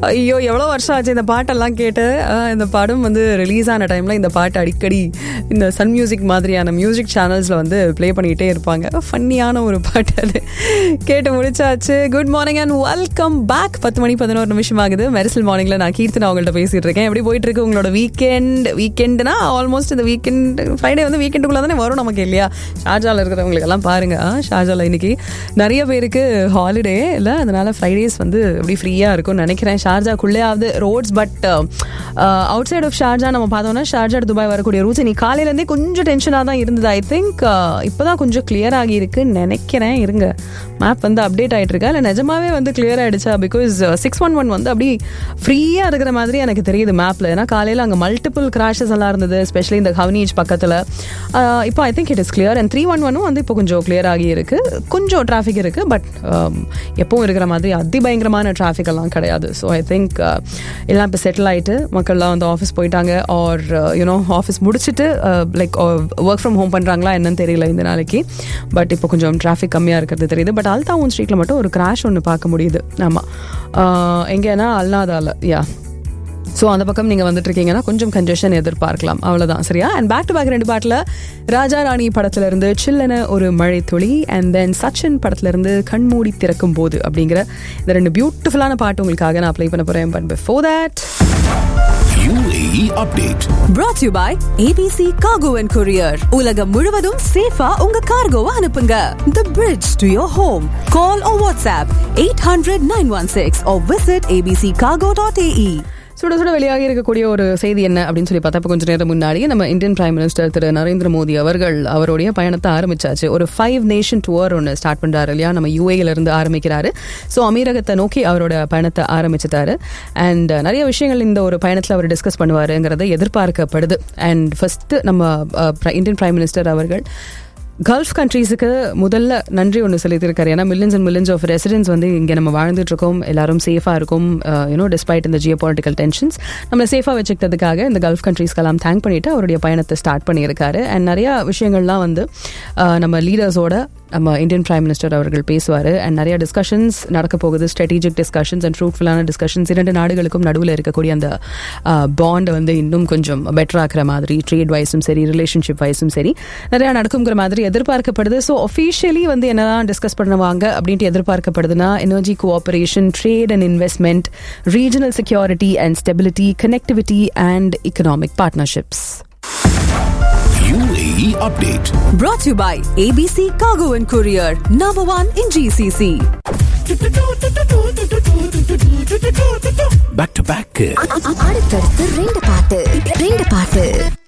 ஐயோ எவ்வளோ வருஷம் ஆச்சு இந்த பாட்டெல்லாம் கேட்டு அஹ், இந்த படம் வந்து ரிலீஸ் ஆன டைமில் இந்த பாட்டு அடிக்கடி இந்த சன் மியூசிக் மாதிரியான மியூசிக் சேனல்ஸில் வந்து ப்ளே பண்ணிக்கிட்டே இருப்பாங்க ஃபன்னியான ஒரு பாட்டு அது கேட்டு முடிச்சாச்சு good morning and welcome back பத்து மணி பதினோரு நிமிஷம் ஆகுது மெரிசல் மார்னிங்கில் நான் கீர்த்தனா உங்கள்கிட்ட பேசிட்டு இருக்கேன் எப்படி போயிட்டு இருக்கு உங்களோட வீக்கெண்ட் வீக்கெண்டுனா ஆல்மோஸ்ட் இந்த வீக்கெண்ட் ஃப்ரைடே வந்து வீக்கெண்டுக்குள்ளே தானே வரும் நமக்கு இல்லையா ஷார்ஜாவில் இருக்கிறவங்களுக்கு எல்லாம் பாருங்க ஷார்ஜாவில் இன்னைக்கு நிறைய பேருக்கு ஹாலிடே இல்லை அதனால ஃப்ரைடேஸ் வந்து அப்படி ஃப்ரீயாக இருக்கும்னு நினைக்கிறேன் ஷார்ஜாக்குள்ளேயாவது roads but outside of Sharjah நம்ம பார்த்தோம்னா ஷார்ஜா to துபாய் வரக்கூடிய ரூட்ஸ் இன்னைக்கு காலையிலேருந்தே கொஞ்சம் டென்ஷனாக தான் இருந்தது ஐ திங்க் இப்போ தான் கொஞ்சம் கிளியர் ஆகி இருக்குன்னு நினைக்கிறேன் இருங்க மேப் வந்து அப்டேட் ஆகிட்டு இருக்கா இல்லை நிஜமாவே வந்து கிளியர் ஆயிடுச்சா பிகாஸ் சிக்ஸ் ஒன் ஒன் வந்து அப்படி ஃப்ரீயாக இருக்கிற மாதிரி எனக்கு தெரியுது மேப்பில் ஏன்னா காலையில் அங்கே மல்டிபிள் கிராஷஸ் எல்லாம் இருந்தது ஸ்பெஷலி இந்த ஹவனீஜ் பக்கத்தில் இப்போ I think it is clear and three one ஒன்னும் வந்து இப்போ கொஞ்சம் கிளியர் ஆகி இருக்கு கொஞ்சம் டிராஃபிக் இருக்கு பட் எப்பவும் இருக்கிற மாதிரி அதிபயங்கரமான டிராஃபிக் எல்லாம் கிடையாது ஸோ ஐ திங்க் எல்லாம் இப்போ செட்டில் ஆயிட்டு மக்கள்லாம் வந்து ஆஃபீஸ் போயிட்டாங்க ஆர் யூனோ ஆஃபீஸ் முடிச்சுட்டு லைக் ஒர்க் ஃப்ரம் ஹோம் பண்ணுறாங்களா என்னன்னு தெரியல இந்த நாளைக்கு பட் இப்போ கொஞ்சம் டிராஃபிக் கம்மியாக இருக்கிறது தெரியுது பட் அல்தாவூன் ஸ்ட்ரீட்டில் மட்டும் ஒரு கிராஷ் ஒன்று பார்க்க முடியுது ஆமாம் எங்கேனா அல்நாதால யா ஸோ அந்த பக்கம் நீங்கள் வந்துட்டு இருக்கீங்கன்னா கொஞ்சம் கன்ஜெஷன் எதிர்பார்க்கலாம் அவ்வளோதான் சரியா அண்ட் பேக் டு பேக் ரெண்டு பாட்டில் ராஜா ராணி படத்துல இருந்து சில்லன ஒரு மழை துளி அண்ட் தென் சச்சின் படத்துல இருந்து கண்மூடி திறக்கும் போது அப்படிங்கிற இந்த ரெண்டு பியூட்டிஃபுல்லான பாட்டு உங்களுக்காக நான் அப்ளை பண்ண போகிறேன் but before that UAE update. brought to you by ABC Cargo and Courier. உலகம் முழுவதும் சேஃபா உங்க கார்கோவை அனுப்புங்க. The bridge to your home. Call or WhatsApp 800-916 or visit abccargo.ae. சுட சுட வெளியாகி இருக்கக்கூடிய ஒரு செய்தி என்ன அப்படின்னு சொல்லி பார்த்தா இப்போ கொஞ்சம் நேரம் முன்னாடி நம்ம Indian prime minister Thiru Narendra Modi அவர்கள் அவருடைய பயணத்தை ஆரம்பிச்சாச்சு ஒரு ஃபைவ் நேஷன் டூர் ஒன்று ஸ்டார்ட் பண்றாரு இல்லையா நம்ம யூஏல இருந்து ஆரம்பிக்கிறாரு ஸோ அமீரகத்தை நோக்கி அவரோட பயணத்தை ஆரம்பிச்சிட்டாரு அண்ட் நிறைய விஷயங்கள் இந்த ஒரு பயணத்தில் அவர் டிஸ்கஸ் பண்ணுவாருங்கிறது எதிர்பார்க்கப்படுது அண்ட் ஃபர்ஸ்ட் நம்ம இந்தியன் பிரைம் மினிஸ்டர் அவர்கள் கல்ஃப் கண்ட்ரீஸுக்கு முதல்ல நன்றி ஒன்று சொல்லியிருக்காரு ஏன்னா millions and millions of residents வந்து இங்கே நம்ம வாழ்ந்துட்டு இருக்கோம் எல்லாரும் சேஃபாக இருக்கும் யூனோ டிஸ்பைட் இந்த ஜியோ பொலிட்டிக்கல் டென்ஷன்ஸ் நம்மளை சேஃபாக வச்சுக்கிட்டதுக்காக இந்த கல்ஃப் கண்ட்ரீஸ்க்கெல்லாம் தேங்க் பண்ணிட்டு அவருடைய பயணத்தை ஸ்டார்ட் பண்ணியிருக்காரு அண்ட் நிறையா விஷயங்கள்லாம் வந்து அஹ், நம்ம லீடர்ஸோட நம்ம இந்தியன் பிரைம் மினிஸ்டர் அவர்கள் பேசுவார் அண்ட் நிறைய டிஸ்கஷன்ஸ் நடக்க போகுது ஸ்ட்ராட்டஜிக் டிஸ்கஷன்ஸ் அண்ட் ஃப்ரூட்ஃபுல்லான டிஸ்கஷன்ஸ் இரண்டு நாடுகளுக்கும் நடுவில் இருக்கக்கூடிய அந்த பாண்டை வந்து இன்னும் கொஞ்சம் பெட்டர் ஆக்குற மாதிரி ட்ரேட் வைஸும் சரி ரிலேஷன்ஷிப் வைஸும் சரி நிறையா நடக்குங்கிற மாதிரி எதிர்பார்க்கப்படுது ஸோ ஒஃபிஷியலி வந்து என்னதான் டிஸ்கஸ் பண்ணுவாங்க அப்படின்ட்டு எதிர்பார்க்கப்படுதுன்னா energy cooperation trade and investment regional security and stability connectivity and economic partnerships UAE update. Brought to you by ABC Cargo and Courier. Number one in GCC. Back to back. அடுத்தடுத்து ரெண்டு பாட்டு ரெண்டு பாட்டு